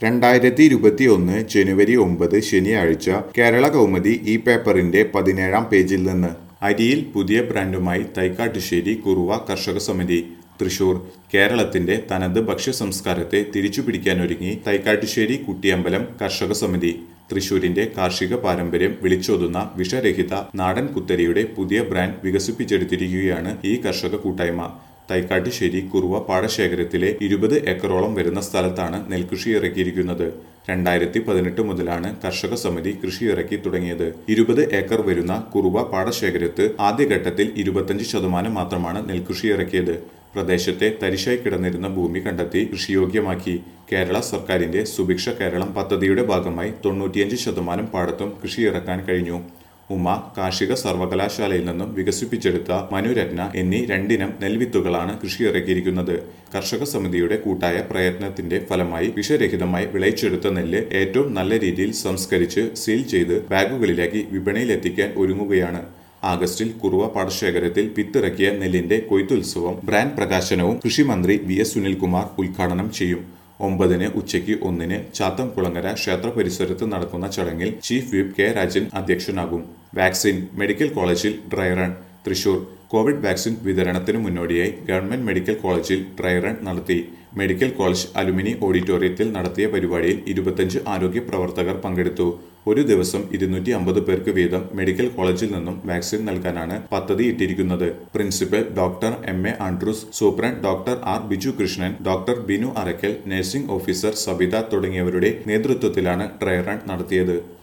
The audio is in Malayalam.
രണ്ടായിരത്തി ഇരുപത്തി ഒന്ന് ജനുവരി ഒമ്പത് ശനിയാഴ്ച കേരള കൗമുദി ഈ പേപ്പറിന്റെ പതിനേഴാം പേജിൽ നിന്ന് അരിയിൽ പുതിയ ബ്രാൻഡുമായി തൈക്കാട്ടുശ്ശേരി കുറുവ കർഷക സമിതി തൃശൂർ കേരളത്തിന്റെ തനത് ഭക്ഷ്യ സംസ്കാരത്തെ തിരിച്ചുപിടിക്കാനൊരുങ്ങി തൈക്കാട്ടുശ്ശേരി കുട്ടിയമ്പലം കർഷക സമിതി തൃശൂരിന്റെ കാർഷിക പാരമ്പര്യം വിളിച്ചോതുന്ന വിഷരഹിത നാടൻ കുത്തരിയുടെ പുതിയ ബ്രാൻഡ് വികസിപ്പിച്ചെടുത്തിരിക്കുകയാണ് ഈ കർഷക കൂട്ടായ്മ തൈക്കാട്ടുശ്ശേരി കുറുവ പാടശേഖരത്തിലെ ഇരുപത് ഏക്കറോളം വരുന്ന സ്ഥലത്താണ് നെൽകൃഷി ഇറക്കിയിരിക്കുന്നത് രണ്ടായിരത്തി പതിനെട്ട് മുതലാണ് കർഷക സമിതി കൃഷി ഇറക്കി തുടങ്ങിയത് ഇരുപത് ഏക്കർ വരുന്ന കുറുവ പാടശേഖരത്ത് ആദ്യഘട്ടത്തിൽ ഇരുപത്തഞ്ച് ശതമാനം മാത്രമാണ് നെൽകൃഷി ഇറക്കിയത് പ്രദേശത്തെ തരിശായി കിടന്നിരുന്ന ഭൂമി കണ്ടെത്തി കൃഷിയോഗ്യമാക്കി കേരള സർക്കാരിന്റെ സുഭിക്ഷ കേരളം പദ്ധതിയുടെ ഭാഗമായി തൊണ്ണൂറ്റിയഞ്ച് ശതമാനം പാടത്തും കൃഷി ഇറക്കാൻ കഴിഞ്ഞു ഉമ കാർഷിക സർവകലാശാലയിൽ നിന്നും വികസിപ്പിച്ചെടുത്ത മനുരത്ന എന്നീ രണ്ടിനം നെൽവിത്തുകളാണ് കൃഷി ഇറക്കിയിരിക്കുന്നത് കർഷക സമിതിയുടെ കൂട്ടായ പ്രയത്നത്തിന്റെ ഫലമായി വിഷരഹിതമായി വിളയിച്ചെടുത്ത നെല്ല് ഏറ്റവും നല്ല രീതിയിൽ സംസ്കരിച്ച് സീൽ ചെയ്ത് ബാഗുകളിലാക്കി വിപണിയിലെത്തിക്കാൻ ഒരുങ്ങുകയാണ് ആഗസ്റ്റിൽ കുറുവ പാടശേഖരത്തിൽ വിത്തിറക്കിയ നെല്ലിന്റെ കൊയ്ത്തുത്സവം ബ്രാൻഡ് പ്രകാശനവും കൃഷിമന്ത്രി വി എസ് സുനിൽകുമാർ ഉദ്ഘാടനം ചെയ്യും ഒമ്പതിന് ഉച്ചയ്ക്ക് ഒന്നിന് ചാത്തംകുളങ്ങര ക്ഷേത്ര പരിസരത്ത് നടക്കുന്ന ചടങ്ങിൽ ചീഫ് വിപ്പ് കെ രാജൻ അധ്യക്ഷനാകും വാക്സിൻ മെഡിക്കൽ കോളേജിൽ dry run Thrissur covid vaccine വിതരണത്തിന് മുന്നോടിയായി ഗവൺമെന്റ് മെഡിക്കൽ കോളേജിൽ ഡ്രൈ റൺ നടത്തി മെഡിക്കൽ കോളേജ് അലുമിനി ഓഡിറ്റോറിയത്തിൽ നടത്തിയ പരിപാടിയിൽ ഇരുപത്തഞ്ച് ആരോഗ്യ പ്രവർത്തകർ പങ്കെടുത്തു ഒരു ദിവസം ഇരുന്നൂറ്റി അമ്പത് പേർക്ക് വീതം മെഡിക്കൽ കോളേജിൽ നിന്നും വാക്സിൻ നൽകാനാണ് പദ്ധതി ഇട്ടിരിക്കുന്നത് principal doctor M A Andrews superintendent doctor R Biju Krishnan doctor Binu Arakkal nursing officer Sabitha തുടങ്ങിയവരുടെ നേതൃത്വത്തിലാണ് ഡ്രൈ റൺ നടത്തിയത്